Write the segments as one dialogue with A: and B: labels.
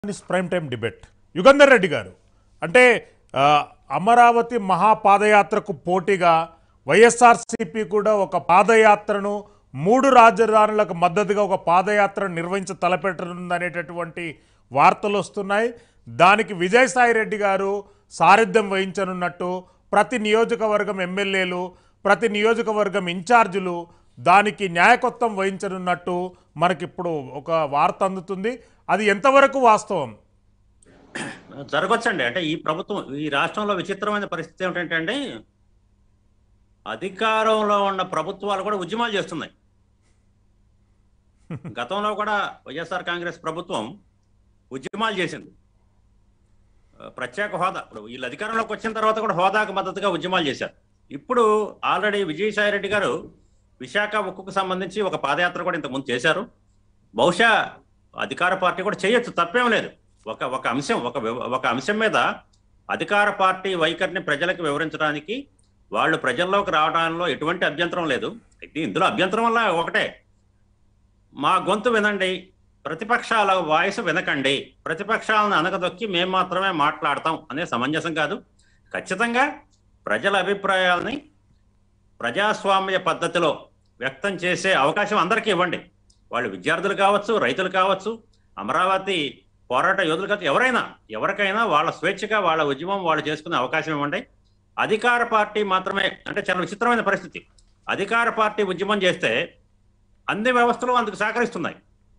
A: This prime time debate Yugandhar Reddy garu అంటే ఆ, అమరావతి మహాపాదయాత్రకు పోటీగా వైఎస్ఆర్సీపీ కూడా ఒక పాదయాత్రను మూడు రాజధానులకు మద్దతుగా ఒక పాదయాత్ర నిర్వహించి తలపెట్టనుందనేటటువంటి వార్తలు వస్తున్నాయి దానికి విజయసాయి రెడ్డి గారు సారథ్యం వహించనున్నట్టు ప్రతి నియోజకవర్గం ఎమ్మెల్యేలు ప్రతి నియోజకవర్గం ఇన్ఛార్జీలు దానికి న్యాయకత్వం వహించనున్నట్టు మనకిప్పుడు ఒక వార్త అందుతుంది అది ఎంతవరకు వాస్తవం
B: జరగొచ్చండి అంటే ఈ ప్రభుత్వం ఈ రాష్ట్రంలో విచిత్రమైన పరిస్థితి ఏమిటంటే అండి అధికారంలో ఉన్న ప్రభుత్వాలు కూడా ఉద్యమాలు చేస్తున్నాయి గతంలో కూడా వైఎస్ఆర్ కాంగ్రెస్ ప్రభుత్వం ఉద్యమాలు చేసింది ఆ, ప్రత్యేక హోదా ఇప్పుడు వీళ్ళు అధికారంలోకి వచ్చిన తర్వాత కూడా హోదాకు మద్దతుగా ఉద్యమాలు చేశారు ఇప్పుడు ఆల్రెడీ విజయసాయి రెడ్డి గారు విశాఖ ఉక్కుకు సంబంధించి ఒక పాదయాత్ర కూడా ఇంతకుముందు చేశారు బహుశా అధికార పార్టీ కూడా చేయొచ్చు తప్పేం లేదు ఒక ఒక అంశం ఒక వివ- ఒక అంశం మీద అధికార పార్టీ వైఖరిని ప్రజలకు వివరించడానికి వాళ్ళు ప్రజల్లోకి రావడంలో ఎటువంటి అభ్యంతరం లేదు అయితే ఇందులో అభ్యంతరం వల్ల ఒకటే మా గొంతు వినండి ప్రతిపక్షాల వాయిస్ వినకండి ప్రతిపక్షాలను అనగదొక్కి మేము మాత్రమే మాట్లాడతాం అనే సమంజసం కాదు ఖచ్చితంగా ప్రజల అభిప్రాయాలని ప్రజాస్వామ్య పద్ధతిలో వ్యక్తం చేసే అవకాశం అందరికీ ఇవ్వండి వాళ్ళు విద్యార్థులు కావచ్చు రైతులు కావచ్చు అమరావతి పోరాట యోధులు కావచ్చు ఎవరైనా ఎవరికైనా వాళ్ళ స్వేచ్ఛగా వాళ్ళ ఉద్యమం వాళ్ళు చేసుకునే అవకాశం ఇవ్వండి అధికార పార్టీ మాత్రమే అంటే చాలా విచిత్రమైన పరిస్థితి అధికార పార్టీ ఉద్యమం చేస్తే అన్ని వ్యవస్థలు అందుకు సహకరిస్తున్నాయి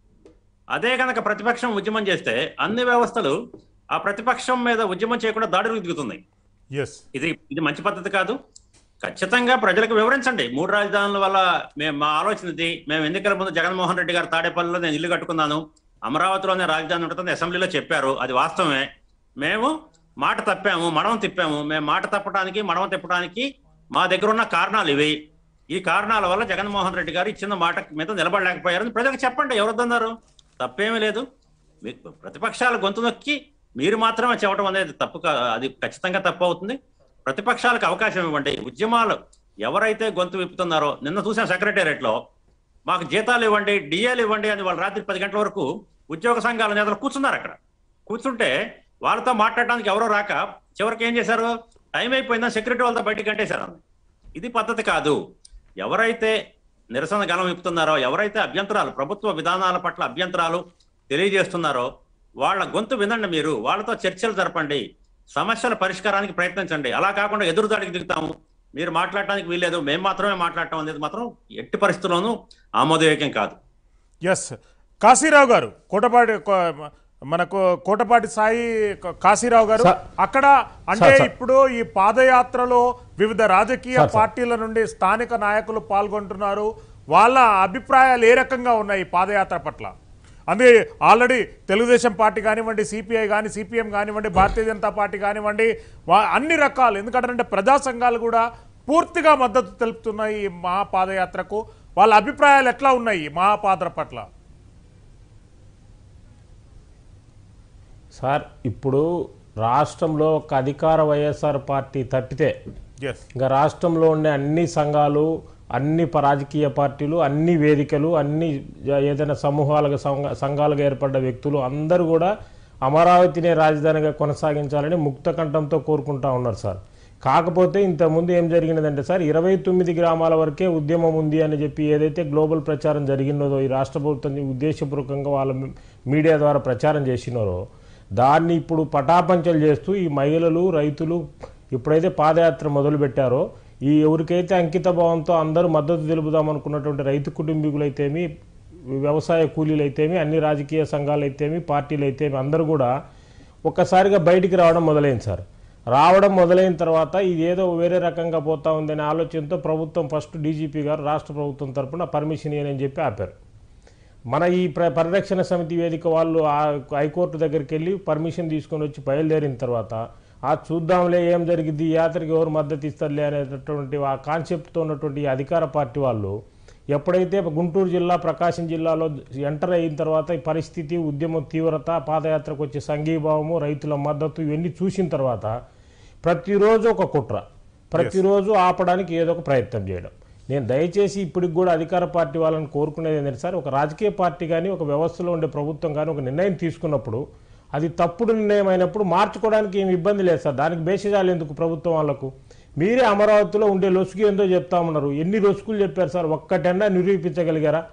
B: అదే కనుక ప్రతిపక్షం ఉద్యమం చేస్తే అన్ని వ్యవస్థలు ఆ ప్రతిపక్షం మీద ఉద్యమం చేయకుండా దాడులకు దిగుతున్నాయి
A: ఎస్
B: ఇది ఇది మంచి పద్ధతి కాదు ఖచ్చితంగా ప్రజలకు వివరించండి మూడు రాజధానుల వల్ల మేము మా ఆలోచన ఇది మేము ఎన్నికల ముందు జగన్మోహన్ రెడ్డి గారు తాడేపల్లిలో నేను ఇల్లు కట్టుకున్నాను అమరావతిలోనే రాజధాని ఉంటుంది అసెంబ్లీలో చెప్పారు అది వాస్తవమే మేము మాట తప్పాము మడమ తిప్పాము మేము మాట తప్పడానికి మడమ తిప్పడానికి మా దగ్గర ఉన్న కారణాలు ఇవి ఈ కారణాల వల్ల జగన్మోహన్ రెడ్డి గారు ఇచ్చిన మాట మీద నిలబడలేకపోయారని ప్రజలకు చెప్పండి ఎవరొద్దన్నారు తప్పేమీ లేదు మీకు ప్రతిపక్షాల గొంతు నొక్కి మీరు మాత్రమే చెప్పడం అనేది తప్పు కా- అది ఖచ్చితంగా తప్పు అవుతుంది ప్రతిపక్షాలకు అవకాశం ఇవ్వండి ఉద్యమాలు ఎవరైతే గొంతు విప్పుతున్నారో నిన్న చూసాం సెక్రటేరియట్ లో మాకు జీతాలు ఇవ్వండి డిఏలు ఇవ్వండి అని వాళ్ళు రాత్రి పది గంటల వరకు ఉద్యోగ సంఘాల నేతలు కూర్చున్నారు అక్కడ కూర్చుంటే వాళ్ళతో మాట్లాడడానికి ఎవరో రాక చివరికి ఏం చేశారు టైం అయిపోయిందా సెక్యూరిటీ వాళ్ళతో బయటికి గంటేశారు ఇది పద్ధతి కాదు ఎవరైతే నిరసన గలం విప్పుతున్నారో ఎవరైతే అభ్యంతరాలు ప్రభుత్వ విధానాల పట్ల అభ్యంతరాలు తెలియజేస్తున్నారో వాళ్ళ గొంతు వినండి మీరు వాళ్ళతో చర్చలు జరపండి సమస్యల పరిష్కారానికి ప్రయత్నించండి అలా కాకుండా ఎదురుదాడికి దిగుతాము మీరు మాట్లాడటానికి వీల్లేదు మేము మాత్రమే మాట్లాడటం అనేది మాత్రం ఎట్టి పరిస్థితుల్లోనూ ఆమోదయోగ్యం కాదు
A: ఎస్ కాశీరావు గారు కోటపాటి కో- మనకు కోటపాటి సాయి క- కాశీరావు గారు
C: సార్.
A: అక్కడ అంటే
C: సార్, సార్.
A: ఇప్పుడు ఈ పాదయాత్రలో వివిధ రాజకీయ
C: సార్, సార్.
A: పార్టీల నుండి స్థానిక నాయకులు పాల్గొంటున్నారు వాళ్ళ అభిప్రాయాలు ఏ రకంగా ఉన్నాయి ఈ పాదయాత్ర పట్ల అందుకే ఆల్రెడీ తెలుగుదేశం పార్టీ కానివ్వండి సిపిఐ కానీ సిపిఎం కానివ్వండి భారతీయ జనతా పార్టీ కానివ్వండి వా- అన్ని రకాలు ఎందుకంటే ప్రజా సంఘాలు కూడా పూర్తిగా మద్దతు తెలుపుతున్నాయి ఈ మహాపాదయాత్రకు వాళ్ళ అభిప్రాయాలు ఎట్లా ఉన్నాయి ఈ మహాపాత్ర పట్ల
C: సార్ ఇప్పుడు రాష్ట్రంలో ఒక అధికార వైఎస్ఆర్ పార్టీ తప్పితే
A: ఎస్
C: ఇంకా రాష్ట్రంలో ఉండే అన్ని సంఘాలు అన్ని ప- రాజకీయ పార్టీలు అన్ని వేదికలు అన్ని జ- ఏదైనా సమూహాలుగా సంఘ- సంఘాలుగా ఏర్పడ్డ వ్యక్తులు అందరూ కూడా అమరావతినే రాజధానిగా కొనసాగించాలని ముక్త కంఠంతో కోరుకుంటా ఉన్నారు సార్ కాకపోతే ఇంతకుముందు ఏం జరిగినదంటే సార్ ఇరవై తొమ్మిది గ్రామాల వరకే ఉద్యమం ఉంది అని చెప్పి ఏదైతే గ్లోబల్ ప్రచారం జరిగినదో ఈ రాష్ట్ర ప్రభుత్వం ఉద్దేశపూర్వకంగా వాళ్ళ మీ- మీడియా ద్వారా ప్రచారం చేసినారో దాన్ని ఇప్పుడు పటాపంచలు చేస్తూ ఈ మహిళలు రైతులు ఎప్పుడైతే పాదయాత్ర మొదలుపెట్టారో ఈ ఎవరికైతే అంకిత భావంతో అందరూ మద్దతు తెలుపుదాం అనుకున్నటువంటి రైతు కుటుంబీకులైతేమి వ్యవసాయ కూలీలు అయితేమి అన్ని రాజకీయ సంఘాలు అయితేమి పార్టీలు అయితేమి అందరూ కూడా ఒక్కసారిగా బయటికి రావడం మొదలైంది సార్ రావడం మొదలైన తర్వాత ఇది ఏదో వేరే రకంగా పోతా ఉందనే ఆలోచనతో ప్రభుత్వం ఫస్ట్ డీజీపీ గారు రాష్ట్ర ప్రభుత్వం తరపున పర్మిషన్ ఇవ్వని చెప్పి ఆపారు మన ఈ ప్ర పరిరక్షణ సమితి వేదిక వాళ్ళు ఆ హైకోర్టు దగ్గరికి వెళ్ళి పర్మిషన్ తీసుకొని వచ్చి బయలుదేరిన తర్వాత ఆ చూద్దాంలే ఏం జరిగింది ఈ యాత్రకి ఎవరు మద్దతు ఇస్తారులే అనేటటువంటి ఆ కాన్సెప్ట్తో ఉన్నటువంటి ఈ అధికార పార్టీ వాళ్ళు ఎప్పుడైతే గుంటూరు జిల్లా ప్రకాశం జిల్లాలో ఎంటర్ అయిన తర్వాత ఈ పరిస్థితి ఉద్యమం తీవ్రత పాదయాత్రకు వచ్చే సంఘీభావము రైతుల మద్దతు ఇవన్నీ చూసిన తర్వాత ప్రతిరోజు ఒక కుట్ర ప్రతిరోజు ఆపడానికి ఏదో ఒక ప్రయత్నం చేయడం నేను దయచేసి ఇప్పటికి కూడా అధికార పార్టీ వాళ్ళని కోరుకునేది ఏంటంటే సార్ ఒక రాజకీయ పార్టీ కానీ ఒక వ్యవస్థలో ఉండే ప్రభుత్వం కానీ ఒక నిర్ణయం తీసుకున్నప్పుడు అది తప్పుడు నిర్ణయం అయినప్పుడు మార్చుకోవడానికి ఏమి ఇబ్బంది లేదు సార్ దానికి బేసిజాలు ఎందుకు ప్రభుత్వం వాళ్ళకు మీరే అమరావతిలో ఉండే లొసుగు ఏందో చెప్తా ఉన్నారు ఎన్ని లొసుగులు చెప్పారు సార్ ఒక్కటన్నా నిరూపించగలిగారా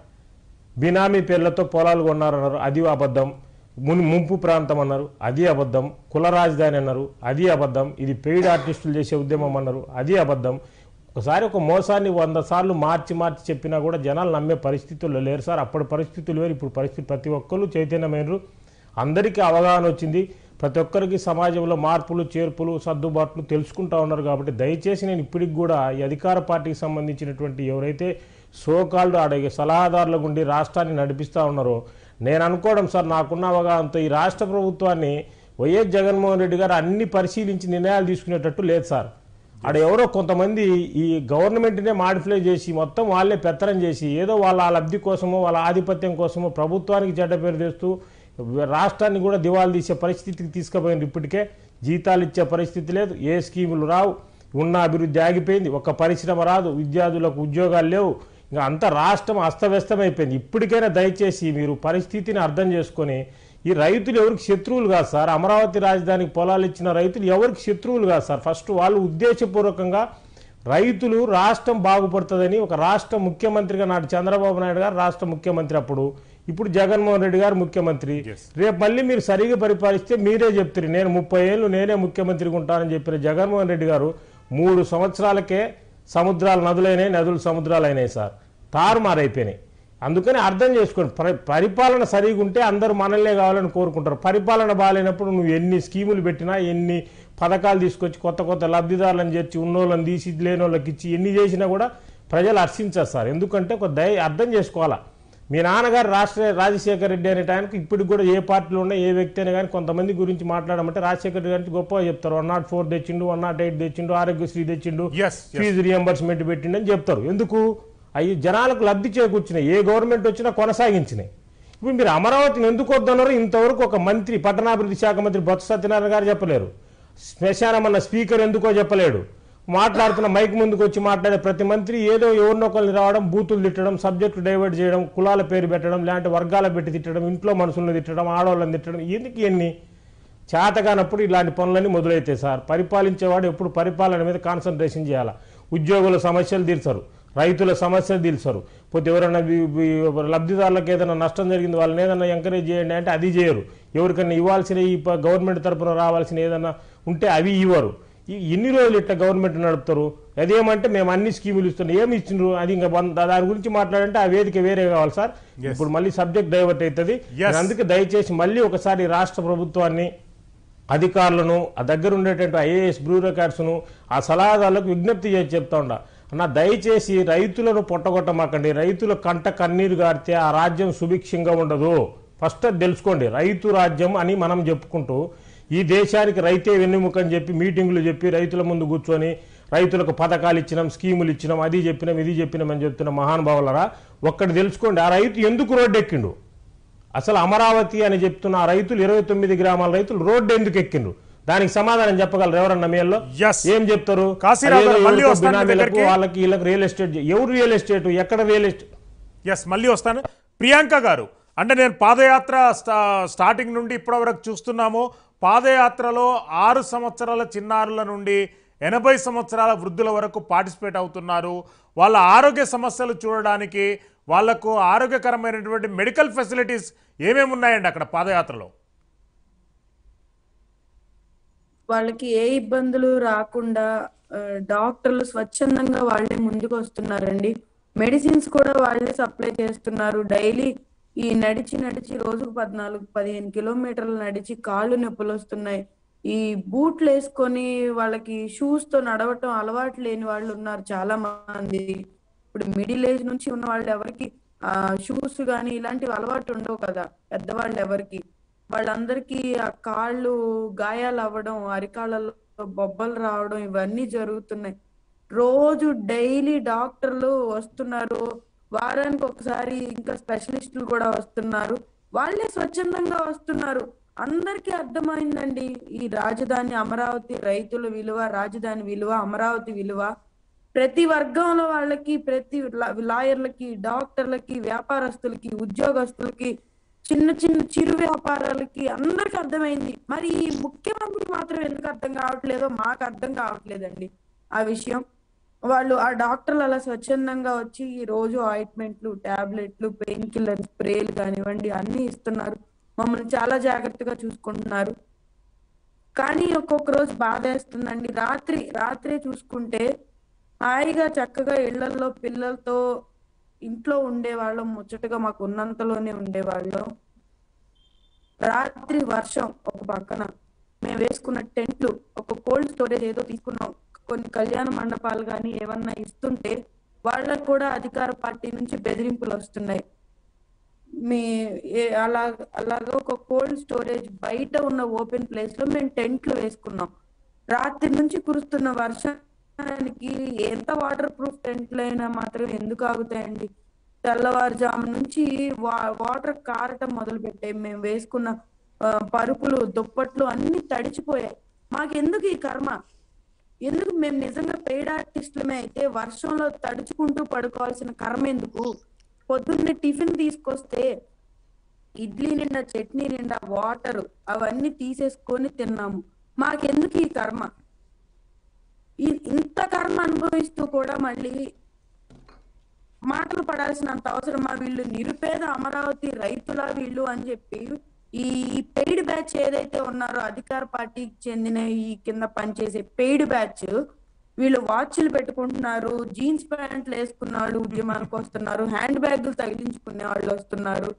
C: బినామీ పేర్లతో పొలాలు కొన్నారన్నారు అది అబద్ధం మున్ ముంపు ప్రాంతం అన్నారు అది అబద్ధం కుల రాజధాని అన్నారు అది అబద్ధం ఇది పెయిడ్ ఆర్టిస్టులు చేసే ఉద్యమం అన్నారు అది అబద్ధం ఒకసారి ఒక మోసాన్ని వంద సార్లు మార్చి మార్చి చెప్పినా కూడా జనాలు నమ్మే పరిస్థితుల్లో లేరు సార్ అప్పటి పరిస్థితులు వేరు ఇప్పుడు పరిస్థితి ప్రతి ఒక్కరు చైతన్యమైనరు అందరికీ అవగాహన వచ్చింది ప్రతి ఒక్కరికి సమాజంలో మార్పులు చేర్పులు సర్దుబాట్లు తెలుసుకుంటా ఉన్నారు కాబట్టి దయచేసి నేను ఇప్పటికి కూడా ఈ అధికార పార్టీకి సంబంధించినటువంటి ఎవరైతే సోకాల్డ్ అడిగే సలహాదారుల గుండి రాష్ట్రాన్ని నడిపిస్తూ ఉన్నారో నేను అనుకోవడం సార్ నాకున్న అవగాహనతో ఈ రాష్ట్ర ప్రభుత్వాన్ని వైఎస్ జగన్మోహన్ రెడ్డి గారు అన్ని పరిశీలించి నిర్ణయాలు తీసుకునేటట్టు లేదు సార్ ఆడ ఎవరో కొంతమంది ఈ గవర్నమెంట్నే మాడిఫై చేసి మొత్తం వాళ్ళే పెత్తనం చేసి ఏదో వాళ్ళ లబ్ధి కోసమో వాళ్ళ ఆధిపత్యం కోసమో ప్రభుత్వానికి చెడ్డ పేరు తెస్తూ రాష్ట్రాన్ని కూడా దివాళా తీసే పరిస్థితికి తీసుకుపోయింది ఇప్పటికే జీతాలు ఇచ్చే పరిస్థితి లేదు ఏ స్కీములు రావు ఉన్న అభివృద్ధి ఆగిపోయింది ఒక పరిశ్రమ రాదు విద్యార్థులకు ఉద్యోగాలు లేవు ఇంకా అంత రాష్ట్రం అస్తవ్యస్తమైపోయింది ఇప్పటికైనా దయచేసి మీరు పరిస్థితిని అర్థం చేసుకొని ఈ రైతులు ఎవరికి శత్రువులు కాదు సార్ అమరావతి రాజధానికి పొలాలు ఇచ్చిన రైతులు ఎవరికి శత్రువులు కాదు సార్ ఫస్ట్ వాళ్ళు ఉద్దేశపూర్వకంగా రైతులు రాష్ట్రం బాగుపడుతుందని ఒక రాష్ట్ర ముఖ్యమంత్రిగా నాటి చంద్రబాబు నాయుడు గారు రాష్ట్ర ముఖ్యమంత్రి అప్పుడు ఇప్పుడు జగన్మోహన్ రెడ్డి గారు ముఖ్యమంత్రి రేపు మళ్ళీ మీరు సరిగా పరిపాలిస్తే మీరే చెప్తారు నేను ముప్పై ఏళ్ళు నేనే ముఖ్యమంత్రిగా ఉంటానని చెప్పిన జగన్మోహన్ రెడ్డి గారు మూడు సంవత్సరాలకే సముద్రాలు నదులైనాయి నదులు సముద్రాలు అయినాయి సార్ తారుమారైపోయినాయి అందుకని అర్థం చేసుకోండి పరి- పరిపాలన సరిగా ఉంటే అందరూ మనల్నే కావాలని కోరుకుంటారు పరిపాలన బాగాలేనప్పుడు నువ్వు ఎన్ని స్కీములు పెట్టినా ఎన్ని పథకాలు తీసుకొచ్చి కొత్త కొత్త లబ్ధిదారులను చేర్చి ఉన్నోళ్ళని తీసి లేని వాళ్ళకి ఇచ్చి ఎన్ని చేసినా కూడా ప్రజలు హర్షించారు సార్ ఎందుకంటే ఒక దయ అర్థం చేసుకోవాలా మీ నాన్నగారు రాష్ట్ర రాజశేఖర రెడ్డి అనే టైంకి ఇప్పటికి కూడా ఏ పార్టీలో ఉన్నా ఏ వ్యక్తి అయినా కానీ కొంతమంది గురించి మాట్లాడమంటే రాజశేఖర రెడ్డి గారికి గొప్పగా చెప్తారు వన్ నాట్ ఫోర్ తెచ్చిండు వన్ నాట్ ఎయిట్ తెచ్చిండు ఆరోగ్యశ్రీ తెచ్చిండు
A: Yes, yes.
C: ఫీజు రియంబర్స్మెంట్ పెట్టిండని చెప్తారు ఎందుకు అవి జనాలకు లబ్ధి చేకూర్చినాయి ఏ గవర్నమెంట్ వచ్చినా కొనసాగించినాయి ఇప్పుడు మీరు అమరావతిని ఎందుకు వద్దన్నారో ఇంతవరకు ఒక మంత్రి పట్టణాభివృద్ధి శాఖ మంత్రి బొత్స సత్యనారాయణ గారు చెప్పలేరు శ్మశానం అన్న స్పీకర్ ఎందుకో చెప్పలేడు మాట్లాడుతున్న మైక్ ముందుకు వచ్చి మాట్లాడే ప్రతి మంత్రి ఏదో ఎవరినొకరిని రావడం బూతులు తిట్టడం సబ్జెక్టు డైవర్ట్ చేయడం కులాల పేరు పెట్టడం లాంటి వర్గాల పెట్టి తిట్టడం ఇంట్లో మనుషులను తిట్టడం ఆడవాళ్ళని తిట్టడం ఎందుకు ఎన్ని చేతగానప్పుడు ఇలాంటి పనులన్నీ మొదలైతాయి సార్ పరిపాలించేవాడు ఎప్పుడు పరిపాలన మీద కాన్సన్ట్రేషన్ చేయాలి ఉద్యోగుల సమస్యలు తీర్చరు రైతుల సమస్యలు తీర్చరు పోతే ఎవరైనా వి- వి- లబ్ధిదారులకు ఏదైనా నష్టం జరిగింది వాళ్ళని ఏదైనా ఎంకరేజ్ చేయండి అంటే అది చేయరు ఎవరికైనా ఇవ్వాల్సిన ఈ ప- గవర్నమెంట్ తరపున రావాల్సిన ఏదైనా ఉంటే అవి ఇవ్వరు ఈ- ఎన్ని రోజులు ఇట్లా గవర్నమెంట్ నడుపుతారు అదేమంటే మేము అన్ని స్కీములు ఇస్తున్నాం ఏమి ఇచ్చిండ్రు అది ఇంకా బంద్- దాని గురించి మాట్లాడంటే ఆ వేదిక వేరే కావాలి సార్ ఇప్పుడు మళ్ళీ సబ్జెక్ట్ డైవర్ట్ అవుతుంది
A: Yes.
C: అందుకే దయచేసి మళ్ళీ ఒకసారి రాష్ట్ర ప్రభుత్వాన్ని అధికారులను ఆ దగ్గర ఉండేటువంటి ఐఏఎస్ బ్యూరోక్రాట్స్ను ఆ సలహాదారులకు విజ్ఞప్తి చేసి చెప్తా ఉండ అన్న దయచేసి రైతులను పొట్టగొట్టమాకండి రైతుల కంట కన్నీరు గారితే ఆ రాజ్యం సుభిక్షంగా ఉండదు ఫస్ట్ అది తెలుసుకోండి రైతు రాజ్యం అని మనం చెప్పుకుంటూ ఈ దేశానికి రైతే వెన్నెముక అని చెప్పి మీటింగులు చెప్పి రైతుల ముందు కూర్చొని రైతులకు పథకాలు ఇచ్చినాం స్కీములు ఇచ్చినాం అది చెప్పినాం ఇది చెప్పినాం అని చెప్తున్న మహానుభావులరా ఒక్కటి తెలుసుకోండి ఆ రైతు ఎందుకు రోడ్డెక్కిండు అసలు అమరావతి అని చెప్తున్న ఆ రైతులు ఇరవై తొమ్మిది గ్రామాల రైతులు రోడ్డు ఎందుకు ఎక్కిండ్రు దానికి సమాధానం చెప్పగలరు ఎవరన్నా మీల్లో
A: Yes.
C: ఏం చెప్తారు
A: కాశీరావు గారు
C: అదేదో
A: మళ్ళీ
C: ఎవరికో
A: వస్తాను మీ
C: బినామీలకు,
A: దగ్గరికి.
C: వాళ్ళకి వీళ్ళకి రియల్ ఎస్టేట్ చే- ఎవరు రియల్ ఎస్టేట్ ఎక్కడ రియల్ ఎస్టేట్
A: ఎస్ మళ్ళీ వస్తాను ప్రియాంక గారు అంటే నేను పాదయాత్ర స్టా స్టార్టింగ్ నుండి ఇప్పటివరకు చూస్తున్నాము పాదయాత్రలో ఆరు సంవత్సరాల చిన్నారుల నుండి ఎనభై సంవత్సరాల వృద్ధుల వరకు పార్టిసిపేట్ అవుతున్నారు వాళ్ళ ఆరోగ్య సమస్యలు చూడడానికి వాళ్లకు ఆరోగ్యకరమైనటువంటి మెడికల్ ఫెసిలిటీస్ ఏమేమి ఉన్నాయండి అక్కడ పాదయాత్రలో
D: వాళ్ళకి ఏ ఇబ్బందులు రాకుండా ఆ, డాక్టర్లు స్వచ్ఛందంగా వాళ్ళే ముందుకు వస్తున్నారండి మెడిసిన్స్ కూడా వాళ్ళే సప్లై చేస్తున్నారు డైలీ ఈ నడిచి నడిచి రోజుకు పద్నాలుగు పదిహేను కిలోమీటర్లు నడిచి కాళ్ళు నొప్పులు వస్తున్నాయి ఈ బూట్లు వేసుకొని వాళ్ళకి షూస్ తో నడవటం అలవాటు లేని వాళ్ళు ఉన్నారు చాలా మంది ఇప్పుడు మిడిల్ ఏజ్ నుంచి ఉన్న వాళ్ళు ఎవరికి ఆ షూస్ కానీ ఇలాంటివి అలవాటు ఉండవు కదా పెద్దవాళ్ళు ఎవరికి వాళ్ళందరికీ ఆ కాళ్ళు గాయాలు అవ్వడం అరికాళ్ళలో బొబ్బలు రావడం ఇవన్నీ జరుగుతున్నాయి రోజు డైలీ డాక్టర్లు వస్తున్నారు వారానికి ఒకసారి ఇంకా స్పెషలిస్టులు కూడా వస్తున్నారు వాళ్ళే స్వచ్ఛందంగా వస్తున్నారు అందరికీ అర్థమైందండి ఈ రాజధాని అమరావతి రైతుల విలువ రాజధాని విలువ అమరావతి విలువ ప్రతి వర్గంలో వాళ్ళకి ప్రతి లా- లాయర్లకి డాక్టర్లకి వ్యాపారస్తులకి ఉద్యోగస్తులకి చిన్న చిన్న చిరు వ్యాపారాలకి అందరికి అర్థమైంది మరి ఈ ముఖ్యమంత్రి మాత్రం ఎందుకు అర్థం కావట్లేదో మాకు అర్థం కావట్లేదండి ఆ విషయం వాళ్ళు ఆ డాక్టర్లు అలా స్వచ్ఛందంగా వచ్చి ఈ రోజు ఆయింట్మెంట్లు టాబ్లెట్లు పెయిన్ కిల్లర్ స్ప్రేలు కానివ్వండి అన్ని ఇస్తున్నారు మమ్మల్ని చాలా జాగ్రత్తగా చూసుకుంటున్నారు కానీ ఒక్కొక్క రోజు బాధ వేస్తుందండి రాత్రి రాత్రి చూసుకుంటే హాయిగా చక్కగా ఇళ్లలో పిల్లలతో ఇంట్లో ఉండేవాళ్ళం ముచ్చటగా మాకు ఉన్నంతలోనే ఉండేవాళ్ళం రాత్రి వర్షం ఒక పక్కన మేము వేసుకున్న టెంట్లు ఒక కోల్డ్ స్టోరేజ్ ఏదో తీసుకున్నాం కొన్ని కళ్యాణ మండపాలు కానీ ఏమన్నా ఇస్తుంటే వాళ్ళకు కూడా అధికార పార్టీ నుంచి బెదిరింపులు వస్తున్నాయి మీ ఏ- అలా అలాగా ఒక కోల్డ్ స్టోరేజ్ బయట ఉన్న ఓపెన్ ప్లేస్ లో మేము టెంట్లు వేసుకున్నాం రాత్రి నుంచి కురుస్తున్న వర్షానికి ఎంత వాటర్ ప్రూఫ్ టెంట్లు అయినా మాత్రం ఎందుకు ఆగుతాయండి తెల్లవారుజాము నుంచి వా వాటర్ కారటం మొదలు పెట్టాయి మేము వేసుకున్న ఆ, పరుపులు దుప్పట్లు అన్ని తడిచిపోయాయి మాకెందుకు ఈ కర్మ ఎందుకు మేము నిజంగా పెయిడ్ ఆర్టిస్టులమే అయితే వర్షంలో తడుచుకుంటూ పడుకోవాల్సిన కర్మ ఎందుకు పొద్దున్నే టిఫిన్ తీసుకొస్తే ఇడ్లీ నిండా చట్నీ నిండా వాటర్ అవన్నీ తీసేసుకొని తిన్నాము మాకెందుకు ఈ కర్మ ఈ- ఇంత కర్మ అనుభవిస్తూ కూడా మళ్ళీ మాటలు పడాల్సినంత అవసరమా వీళ్ళు నిరుపేద అమరావతి రైతుల వీళ్ళు అని చెప్పి ఈ పెయిడ్ బ్యాచ్ ఏదైతే ఉన్నారో అధికార పార్టీకి చెందిన ఈ కింద పనిచేసే పెయిడ్ బ్యాచ్ వీళ్ళు వాచ్లు పెట్టుకుంటున్నారు జీన్స్ ప్యాంట్లు వేసుకున్న వాళ్ళు ఉద్యమానికి వస్తున్నారు హ్యాండ్ బ్యాగులు తగిలించుకునే వాళ్ళు వస్తున్నారు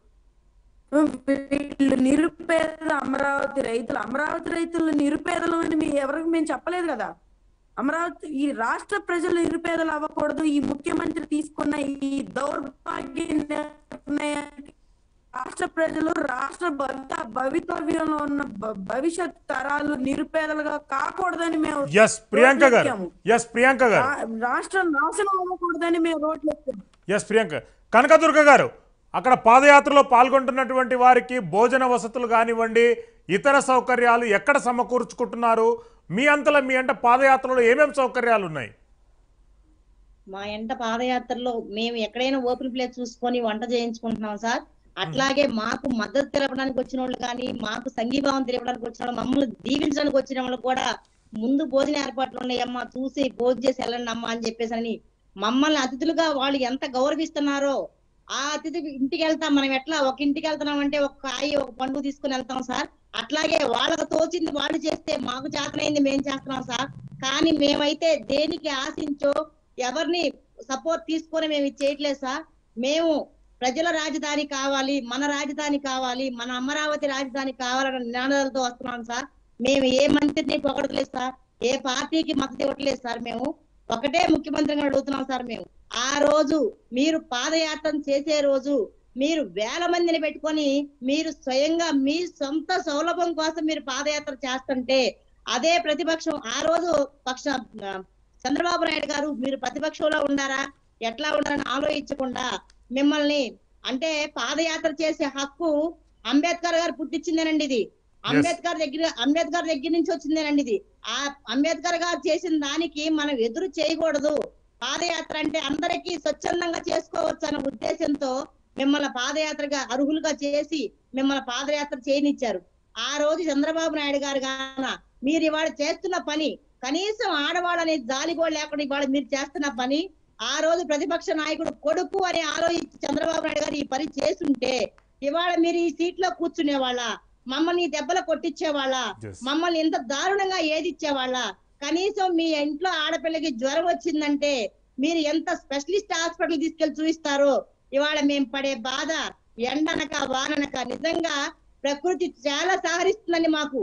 D: వీళ్ళు నిరుపేద అమరావతి రైతులు అమరావతి రైతులు నిరుపేదలు అని మీ ఎవరికి మేము చెప్పలేదు కదా అమరావతి ఈ రాష్ట్ర ప్రజలు నిరుపేదలు అవ్వకూడదు ఈ ముఖ్యమంత్రి తీసుకున్న ఈ దౌర్భాగ్య నిర్ణయానికి రాష్ట్ర ప్రజలు రాష్ట్ర భవిత భవితవ్యంలో ఉన్న భ- భవిష్యత్ తరాలు నిరుపేదలుగా కాకూడదని మేము
A: ఎస్ ప్రియాంక గారు
D: రోడ్లెక్కాము.
A: ఎస్ ప్రియాంక గారు
D: రా- రాష్ట్రం నాశనం అవ్వకూడదని మేము రోడ్లు ఎక్కాము
A: ఎస్ ప్రియాంక కనకదుర్గ గారు అక్కడ పాదయాత్రలో పాల్గొంటున్నటువంటి వారికి భోజన వసతులు కానివ్వండి ఇతర సౌకర్యాలు ఎక్కడ సమకూర్చుకుంటున్నారు మీ అంతలో మీ అంట పాదయాత్రలో ఏమేమి సౌకర్యాలు ఉన్నాయి
E: మా ఎంట పాదయాత్రలో మేము ఎక్కడైనా ఓపెన్ ప్లేస్ చూసుకొని వంట చేయించుకుంటున్నాం సార్ అట్లాగే మాకు మద్దతు తెలపడానికి వచ్చిన వాళ్ళు కానీ మాకు సంఘీభావం తెలపడానికి వచ్చిన వాళ్ళు మమ్మల్ని దీవించడానికి వచ్చిన వాళ్ళు కూడా ముందు భోజన ఏర్పాట్లు ఉన్నాయమ్మా చూసి భోజనం చేసి వెళ్ళండి అమ్మా అని చెప్పేసి అని మమ్మల్ని అతిథులుగా వాళ్ళు ఎంత గౌరవిస్తున్నారో ఆ అతిథి ఇంటికి వెళ్తాం మనం ఎట్లా ఒక ఇంటికి వెళ్తున్నాం అంటే ఒక కాయ ఒక పండు తీసుకుని వెళ్తాం సార్ అట్లాగే వాళ్ళకు తోచింది వాళ్ళు చేస్తే మాకు చేతనైంది మేము చేస్తున్నాం సార్ కానీ మేమైతే దేనికి ఆశించో ఎవరిని సపోర్ట్ తీసుకొని మేము ఇది చేయట్లేదు సార్ మేము ప్రజల రాజధాని కావాలి మన రాజధాని కావాలి మన అమరావతి రాజధాని కావాలన్న నినాదాలతో వస్తున్నాం సార్ మేము ఏ మంత్రిని పొగడలేదు సార్ ఏ పార్టీకి మద్దతు ఇవ్వట్లేదు సార్ మేము ఒకటే ముఖ్యమంత్రిగా అడుగుతున్నాం సార్ మేము ఆ రోజు మీరు పాదయాత్ర చేసే రోజు మీరు వేల మందిని పెట్టుకొని మీరు స్వయంగా మీ సొంత సౌలభ్యం కోసం మీరు పాదయాత్ర చేస్తుంటే అదే ప్రతిపక్షం ఆ రోజు పక్ష ఆ, చంద్రబాబు నాయుడు గారు మీరు ప్రతిపక్షంలో ఉండారా ఎట్లా ఉండాలని ఆలోచించకుండా మిమ్మల్ని అంటే పాదయాత్ర చేసే హక్కు అంబేద్కర్ గారు పుట్టించిందేనండి ఇది అంబేద్కర్ దగ్గర అంబేద్కర్ దగ్గర నుంచి వచ్చిందేనండి ఇది ఆ అంబేద్కర్ గారు చేసిన దానికి మనం ఎదురు చేయకూడదు పాదయాత్ర అంటే అందరికీ స్వచ్ఛందంగా చేసుకోవచ్చు అన్న ఉద్దేశంతో మిమ్మల్ని పాదయాత్రగా అర్హులుగా చేసి మిమ్మల్ని పాదయాత్ర చేయనిచ్చారు ఆ రోజు చంద్రబాబు నాయుడు గారు గాన మీరు ఇవాళ చేస్తున్న పని కనీసం ఆడవాళ్ళు అనేది జాలి కూడా లేకుండా ఇవాళ మీరు చేస్తున్న పని ఆ రోజు ప్రతిపక్ష నాయకుడు కొడుకు అని ఆలోచించి చంద్రబాబు నాయుడు గారు ఈ పని చేస్తుంటే ఇవాళ మీరు ఈ సీట్ లో కూర్చునే వాళ్ళ మమ్మల్ని ఈ దెబ్బలు కొట్టించే వాళ్ళ
A: Yes.
E: మమ్మల్ని ఇంత దారుణంగా ఏది ఇచ్చేవాళ్ళ కనీసం మీ ఇంట్లో ఆడపిల్లకి జ్వరం వచ్చిందంటే మీరు ఎంత స్పెషలిస్ట్ హాస్పిటల్ తీసుకెళ్లి చూపిస్తారో ఇవాళ మేము పడే బాధ ఎండనక వాననక నిజంగా ప్రకృతి చాలా సహరిస్తుందండి మాకు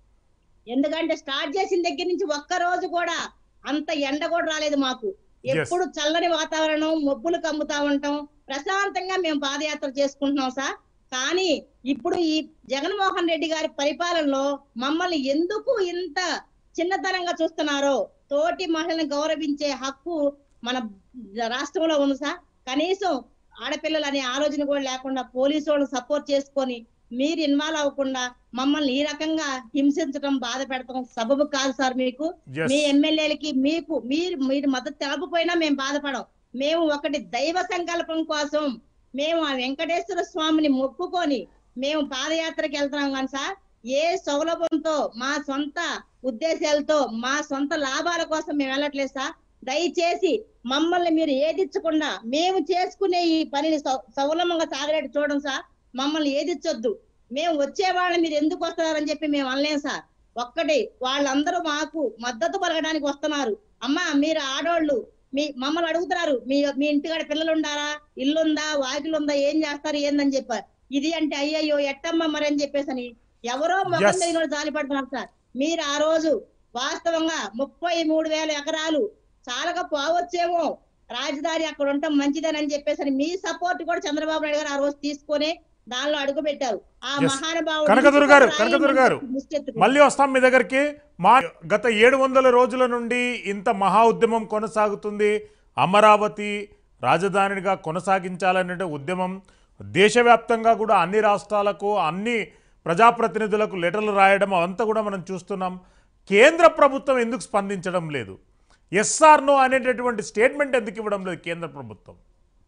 E: ఎందుకంటే స్టార్ట్ చేసిన దగ్గర నుంచి ఒక్క రోజు కూడా అంత ఎండ కూడా రాలేదు మాకు ఎప్పుడు చల్లని వాతావరణం మబ్బులు కమ్ముతా ఉంటాం ప్రశాంతంగా మేము పాదయాత్ర చేసుకుంటున్నాం సార్ కానీ ఇప్పుడు ఈ జగన్మోహన్ రెడ్డి గారి పరిపాలనలో మమ్మల్ని ఎందుకు ఇంత చిన్నతనంగా చూస్తున్నారో తోటి మహిళలను గౌరవించే హక్కు మన రాష్ట్రంలో ఉంది సార్ కనీసం ఆడపిల్లలు అనే ఆలోచన కూడా లేకుండా పోలీసు వాళ్ళు సపోర్ట్ చేసుకొని మీరు ఇన్వాల్వ్ అవ్వకుండా మమ్మల్ని ఈ రకంగా హింసించడం బాధ పెడతాం సబబు కాదు సార్ మీకు
A: Yes.
E: మీ ఎమ్మెల్యేలకి మీకు మీరు మీరు మద్దతు తెలపపోయినా మేము బాధపడం మేము ఒకటి దైవ సంకల్పం కోసం మేము ఆ వెంకటేశ్వర స్వామిని మొక్కుకొని మేము పాదయాత్రకి వెళ్తున్నాం కానీ సార్ ఏ సౌలభ్యంతో మా సొంత ఉద్దేశాలతో మా సొంత లాభాల కోసం మేము వెళ్ళట్లేదు సార్ దయచేసి మమ్మల్ని మీరు ఏదిచ్చకుండా మేము చేసుకునే ఈ పనిని సౌ- సౌలభంగా సాగరేటు చూడండి సార్ మమ్మల్ని ఏదిచ్చొద్దు మేము వచ్చే వాళ్ళని మీరు ఎందుకు వస్తున్నారని చెప్పి మేము అనలేం సార్ ఒక్కటి వాళ్ళందరూ మాకు మద్దతు పలకడానికి వస్తున్నారు అమ్మా మీరు ఆడోళ్ళు మీ మమ్మల్ని అడుగుతున్నారు మీ మీ ఇంటికాడ పిల్లలు ఉండారా ఇల్లుందా వాకిలు ఉందా ఏం చేస్తారు ఏందని చెప్పారు ఇది అంటే అయ్యయ్యో ఎట్టమ్మ మరి అని చెప్పేసి అని ఎవరో
A: Yes.
E: మొహం దగ్గర జాలి పడుతున్నారు సార్ మీరు ఆ రోజు వాస్తవంగా ముప్పై మూడు వేల ఎకరాలు చాలక పోవచ్చేమో రాజధాని అక్కడ ఉండటం మంచిదని చెప్పేసి అని మీ సపోర్ట్ కూడా చంద్రబాబు నాయుడు గారు ఆ రోజు తీసుకొని దానిలో అడుగు పెట్టారు ఆ
A: Yes.
E: మహానుభావుడు
A: కనకదుర్గ గారు, కనకదుర్గ గారు,
E: ముష్టెత్తుకుని.
A: మళ్ళీ వస్తాం మీ దగ్గరికి మా గత ఏడు వందల రోజుల నుండి ఇంత మహా ఉద్యమం కొనసాగుతుంది అమరావతి రాజధానిగా కొనసాగించాలనే ఉద్యమం దేశవ్యాప్తంగా కూడా అన్ని రాష్ట్రాలకు అన్ని ప్రజాప్రతినిధులకు లెటర్లు రాయడం అవంతా కూడా మనం చూస్తున్నాం కేంద్ర ప్రభుత్వం ఎందుకు స్పందించడం లేదు ఎస్ఆర్ నో అనేటటువంటి స్టేట్మెంట్ ఎందుకు ఇవ్వడం లేదు కేంద్ర ప్రభుత్వం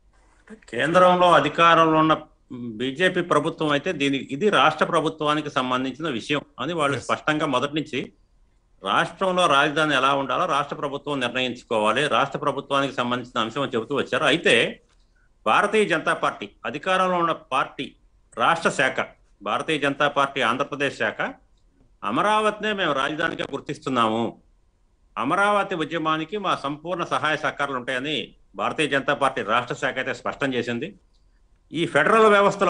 B: కేంద్రంలో అధికారంలో ఉన్న బీజేపీ ప్రభుత్వం అయితే దీని ఇది రాష్ట్ర ప్రభుత్వానికి సంబంధించిన విషయం అని వాళ్ళు
A: Yes.
B: స్పష్టంగా మొదటి నుంచి రాష్ట్రంలో రాజధాని ఎలా ఉండాలో రాష్ట్ర ప్రభుత్వం నిర్ణయించుకోవాలి రాష్ట్ర ప్రభుత్వానికి సంబంధించిన అంశం అని చెబుతూ వచ్చారు అయితే భారతీయ జనతా పార్టీ అధికారంలో ఉన్న పార్టీ రాష్ట్ర శాఖ భారతీయ జనతా పార్టీ ఆంధ్రప్రదేశ్ శాఖ అమరావతినే మేము రాజధానిగా గుర్తిస్తున్నాము అమరావతి ఉద్యమానికి మా సంపూర్ణ సహాయ సహకారాలు ఉంటాయని భారతీయ జనతా పార్టీ రాష్ట్ర శాఖ అయితే స్పష్టం చేసింది ఈ ఫెడరల్ వ్యవస్థలో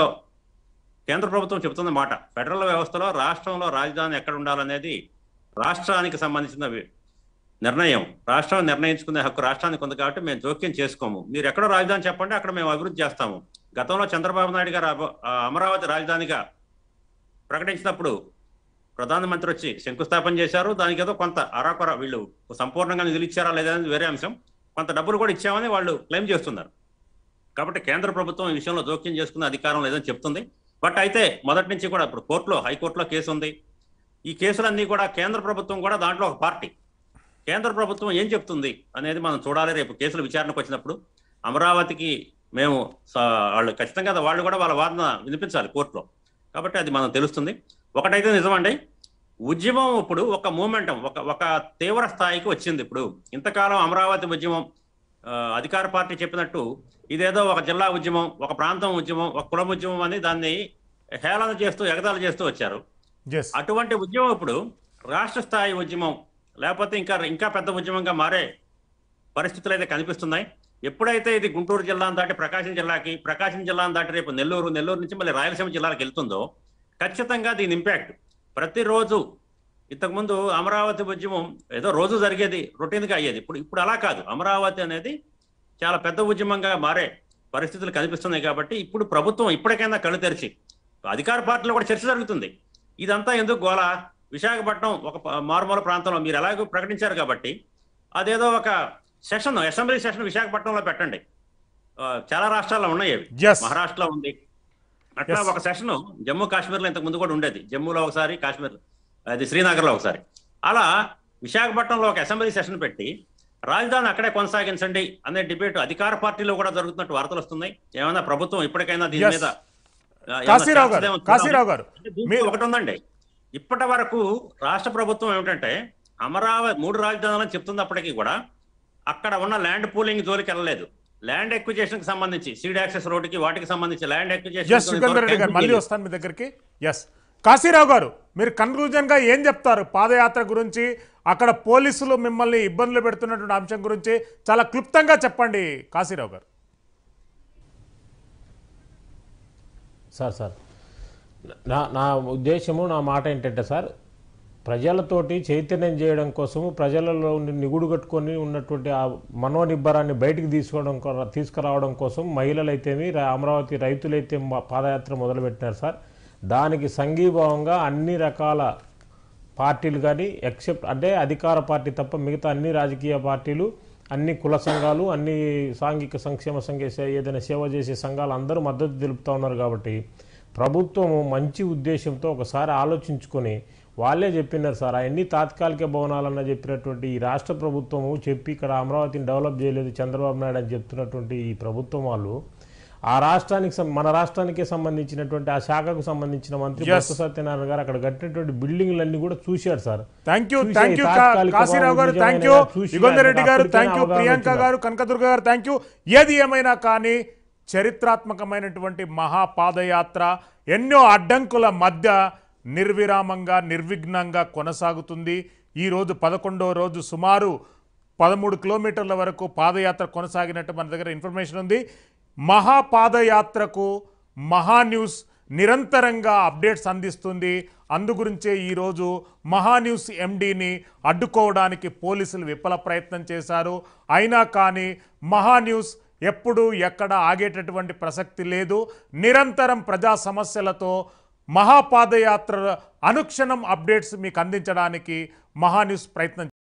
B: కేంద్ర ప్రభుత్వం చెబుతున్న మాట ఫెడరల్ వ్యవస్థలో రాష్ట్రంలో రాజధాని ఎక్కడ ఉండాలనేది రాష్ట్రానికి సంబంధించిన వి- నిర్ణయం రాష్ట్రం నిర్ణయించుకునే హక్కు రాష్ట్రానికి ఉంది కాబట్టి మేము జోక్యం చేసుకోము మీరు ఎక్కడ రాజధాని చెప్పండి అక్కడ మేము అభివృద్ధి చేస్తాము గతంలో చంద్రబాబు నాయుడు గారు అబ- ఆ అమరావతి రాజధానిగా ప్రకటించినప్పుడు ప్రధానమంత్రి వచ్చి శంకుస్థాపన చేశారు దానికి ఏదో కొంత అరాకొర వీళ్ళు సంపూర్ణంగా నిధులు ఇచ్చారా లేదా అనేది వేరే అంశం కొంత డబ్బులు కూడా ఇచ్చామని వాళ్ళు క్లెయిమ్ చేస్తున్నారు కాబట్టి కేంద్ర ప్రభుత్వం ఈ విషయంలో జోక్యం చేసుకునే అధికారం లేదని చెప్తుంది బట్ అయితే మొదటి నుంచి కూడా ఇప్పుడు కోర్టులో హైకోర్టులో కేసు ఉంది ఈ కేసులన్నీ కూడా కేంద్ర ప్రభుత్వం కూడా దాంట్లో ఒక పార్టీ కేంద్ర ప్రభుత్వం ఏం చెప్తుంది అనేది మనం చూడాలి రేపు కేసుల విచారణకు వచ్చినప్పుడు అమరావతికి మేము స- వాళ్ళు ఖచ్చితంగా వాళ్ళు కూడా వాళ్ళ వాదన వినిపించాలి కోర్టులో కాబట్టి అది మనం తెలుస్తుంది ఒకటైతే నిజమండి ఉద్యమం ఇప్పుడు ఒక మూమెంటం ఒక ఒక తీవ్ర స్థాయికి వచ్చింది ఇప్పుడు ఇంతకాలం అమరావతి ఉద్యమం ఆ, అధికార పార్టీ చెప్పినట్టు ఇదేదో ఒక జిల్లా ఉద్యమం ఒక ప్రాంతం ఉద్యమం ఒక కులం ఉద్యమం అని దాన్ని హేళన చేస్తూ ఎగతాళి చేస్తూ వచ్చారు
A: ఎస్
B: అటువంటి ఉద్యమం ఇప్పుడు రాష్ట్ర స్థాయి ఉద్యమం లేకపోతే ఇంకా ఇంకా పెద్ద ఉద్యమంగా మారే పరిస్థితులు అయితే కనిపిస్తున్నాయి ఎప్పుడైతే ఇది గుంటూరు జిల్లాను దాటి ప్రకాశం జిల్లాకి ప్రకాశం జిల్లాను దాటి రేపు నెల్లూరు నెల్లూరు నుంచి మళ్ళీ రాయలసీమ జిల్లాలకు వెళ్తుందో ఖచ్చితంగా దీని ఇంపాక్ట్ ప్రతిరోజు ఇంతకుముందు అమరావతి ఉద్యమం ఏదో రోజు జరిగేది రొటీన్గా అయ్యేది ఇప్పుడు ఇప్పుడు అలా కాదు అమరావతి అనేది చాలా పెద్ద ఉద్యమంగా మారే పరిస్థితులు కనిపిస్తున్నాయి కాబట్టి ఇప్పుడు ప్రభుత్వం ఇప్పటికైనా కళ్ళు తెరిచి అధికార పార్టీలో కూడా చర్చ జరుగుతుంది ఇదంతా ఎందుకు గోల విశాఖపట్నం ఒక ప- మారుమూల ప్రాంతంలో మీరు ఎలాగో ప్రకటించారు కాబట్టి అదేదో ఒక సెషన్ అసెంబ్లీ సెషన్ విశాఖపట్నంలో పెట్టండి ఆ, చాలా రాష్ట్రాల్లో ఉన్నాయి అవి
A: Yes.
B: మహారాష్ట్రలో ఉంది అట్లా
A: Yes.
B: ఒక సెషన్ జమ్మూ కాశ్మీర్లో ఇంతకు ముందు కూడా ఉండేది జమ్మూలో ఒకసారి కాశ్మీర్ అది శ్రీనగర్లో ఒకసారి అలా విశాఖపట్నంలో ఒక అసెంబ్లీ సెషన్ పెట్టి రాజధాని అక్కడే కొనసాగించండి అనే డిబేట్ అధికార పార్టీలో కూడా జరుగుతున్నట్టు వార్తలు వస్తున్నాయి ఏమైనా ప్రభుత్వం ఇప్పటికైనా దీని
A: Yes.
B: మీద ఆ, ఏమైనా
A: కాశీరావు గారు
B: చేస్తుందేమో చూడాలి.
A: కాశీరావు గారు
B: అంటే దీంట్లో
A: మీరు-
B: ఒకటి ఉందండి ఇప్పటి వరకు రాష్ట్ర ప్రభుత్వం ఏమిటంటే అమరావతి మూడు రాజధానులని చెప్తున్నప్పటికీ కూడా అక్కడ ఉన్న ల్యాండ్ పూలింగ్ జోలికి వెళ్ళలేదు ల్యాండ్ ఎక్విజేషన్ కి సంబంధించి సీడ్ యాక్సెస్ రోడ్డుకి వాటికి సంబంధించి ల్యాండ్
A: ఎస్
B: ఎక్విజేషన్
A: యుగంధర్ రెడ్డి గారు మళ్ళీ వస్తాను మీ దగ్గరికి ఎస్ కాశీరావు గారు మీరు కన్క్లూజన్ గా ఏం చెప్తారు పాదయాత్ర గురించి అక్కడ పోలీసులు మిమ్మల్ని ఇబ్బందులు పెడుతున్నటువంటి అంశం గురించి చాలా క్లుప్తంగా చెప్పండి కాశీరావు గారు
C: సార్ సార్ నా నా ఉద్దేశము నా మాట ఏంటంటే సార్ ప్రజలతోటి చైతన్యం చేయడం కోసము ప్రజలలో ఉండి నిగుడు కట్టుకొని ఉన్నటువంటి ఆ మనోనిబ్బరాన్ని బయటికి తీసుకోవడం కొర- తీసుకురావడం కోసం మహిళలైతేమి రా- అమరావతి రైతులైతే మా- పాదయాత్ర మొదలుపెట్టినారు సార్ దానికి సంఘీభావంగా అన్ని రకాల పార్టీలు కానీ ఎక్సెప్ట్ అంటే అధికార పార్టీ తప్ప మిగతా అన్ని రాజకీయ పార్టీలు అన్ని కుల సంఘాలు అన్ని సాంఘిక సంక్షేమ సంఘ సే- ఏదైనా సేవ చేసే సంఘాలు అందరూ మద్దతు తెలుపుతూ ఉన్నారు కాబట్టి ప్రభుత్వము మంచి ఉద్దేశంతో ఒకసారి ఆలోచించుకొని వాళ్ళే చెప్పినారు సార్ అవన్నీ తాత్కాలిక భవనాలన్న చెప్పినటువంటి ఈ రాష్ట్ర ప్రభుత్వము చెప్పి ఇక్కడ అమరావతిని డెవలప్ చేయలేదు చంద్రబాబు నాయుడు అని చెప్తున్నటువంటి ఈ ప్రభుత్వం వాళ్ళు ఆ రాష్ట్రానికి సం- మన రాష్ట్రానికే సంబంధించినటువంటి ఆ శాఖకు సంబంధించిన మంత్రి
A: Yes.
C: బొత్స సత్యనారాయణ గారు అక్కడ కట్టినటువంటి బిల్డింగ్లన్నీ కూడా చూశాడు సార్
A: థ్యాంక్ యూ
C: చూసి
A: థ్యాంక్ యూ
C: తాత్కాలిక
A: కాశీరావు గారు
C: నిజమైన
A: థ్యాంక్ యూ
C: చూసి
A: యుగంధర్ రెడ్డి గారు
C: అప్పటికైనా
A: థ్యాంక్ యూ
C: అవగాహన
A: ప్రియాంక
C: వచ్చిందా?
A: గారు కనకదుర్గ గారు థ్యాంక్ యూ ఏది ఏమైనా కానీ చరిత్రాత్మకమైనటువంటి మహాపాదయాత్ర ఎన్నో అడ్డంకుల మధ్య నిర్విరామంగా నిర్విఘ్నంగా కొనసాగుతుంది ఈరోజు పదకొండో రోజు సుమారు పదమూడు కిలోమీటర్ల వరకు పాదయాత్ర కొనసాగినట్టు మన దగ్గర ఇన్ఫర్మేషన్ ఉంది మహాపాదయాత్రకు మహా న్యూస్ నిరంతరంగా అప్డేట్స్ అందిస్తుంది అందుగురించే ఈరోజు మహా న్యూస్ ఎండీని అడ్డుకోవడానికి పోలీసులు విఫల ప్రయత్నం చేశారు అయినా కానీ మహా న్యూస్ ఎప్పుడు ఎక్కడ ఆగేటటువంటి ప్రసక్తి లేదు నిరంతరం ప్రజా సమస్యలతో మహాపాదయాత్ర అనుక్షణం అప్డేట్స్ మీకు అందించడానికి మహా న్యూస్ ప్రయత్నం